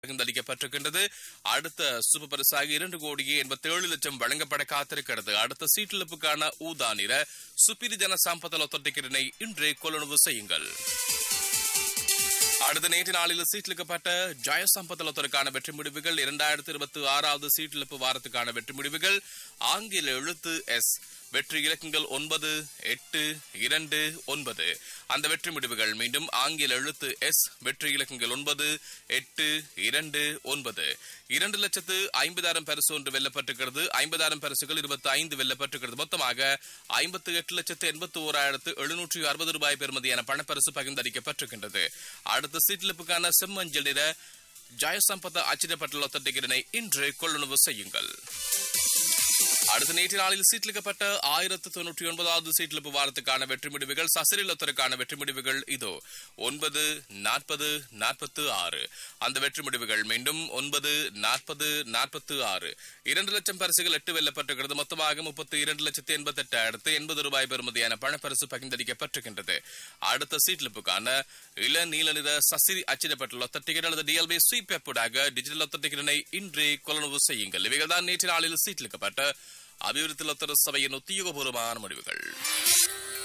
பகிர்ந்தளிக்கப்பட்டிருக்கின்றது அடுத்த சூப்பர் பரிசாக இரண்டு கோடியே எண்பத்தி ஏழு லட்சம் வழங்கப்பட காத்திருக்கிறது அடுத்த சீட்டிழப்புக்கான ஊதா நிற சுப்பிரி ஜன சாம்பத்தல தொட்டிக்கிறனை இன்றே கொள்ளுணவு செய்யுங்கள் அடுத்த நேற்று நாளில் சீட்டிலிக்கப்பட்ட ஜெயசம்பதலத்திற்கான வெற்றி முடிவுகள் இரண்டாயிரத்தி இருபத்தி ஆறாவது சீட்டிழப்பு வாரத்துக்கான வெற்றி முடிவுகள் ஆங்கில எழுத்து எஸ் வெற்றி இலக்கங்கள் ஒன்பது எட்டு இரண்டு ஒன்பது அந்த வெற்றி முடிவுகள் மீண்டும் ஆங்கில எழுத்து எஸ் வெற்றி இலக்கங்கள் ஒன்பது எட்டு இரண்டு ஒன்பது இரண்டு லட்சத்து ஐம்பதாயிரம் பரிசு ஒன்று வெல்லப்பட்டிருக்கிறது ஐம்பதாயிரம் பரிசுகள் இருபத்தி ஐந்து வெல்லப்பட்டிருக்கிறது மொத்தமாக ஐம்பத்தி எட்டு லட்சத்து எண்பத்தி ஓராயிரத்து எழுநூற்றி அறுபது ரூபாய் பெறுமதியான பணப்பரிசு பகிர்ந்தளிக்கப்பட்டிருக்கின்றது அடுத்த சீட்டிலிப்புக்கான செம்மஞ்சள் நிற ஜெயசம்பத அச்சிடப்பட்டுள்ள ஒத்தட்டிக்கிறனை இன்று கொள்ளுணர்வு செய்யுங்கள் அடுத்த நேற்று நாளில் சீட்டிலிக்கப்பட்ட ஆயிரத்து தொன்னூற்றி ஒன்பதாவது சீட்டிலிப்பு வாரத்துக்கான வெற்றி முடிவுகள் சசிரிலத்திற்கான வெற்றி முடிவுகள் இதோ ஒன்பது நாற்பது நாற்பத்து ஆறு அந்த வெற்றி முடிவுகள் மீண்டும் ஒன்பது நாற்பது நாற்பத்து ஆறு இரண்டு லட்சம் பரிசுகள் எட்டு வெல்லப்பட்டிருக்கிறது மொத்தமாக முப்பத்தி இரண்டு லட்சத்தி எண்பத்தி எட்டாயிரத்து எண்பது ரூபாய் பெறுமதியான பணப்பரிசு பகிர்ந்தளிக்கப்பட்டிருக்கின்றது அடுத்த சீட்டிலிப்புக்கான இள நீல நிற சசிரி அச்சிடப்பட்டுள்ள ஒத்த டிக்கெட் அல்லது டிஎல்பி ஸ்வீப் எப்படாக டிஜிட்டல் ஒத்த டிக்கெட்டினை இன்றே கொள்ளவு செய்யுங்கள் இவைகள் தான் நேற்று நாளில் சீட்டிலிக்கப்பட்ட அபிவிருத்தி லொத்தர சபையின் உத்தியோகபூர்வமான முடிவுகள்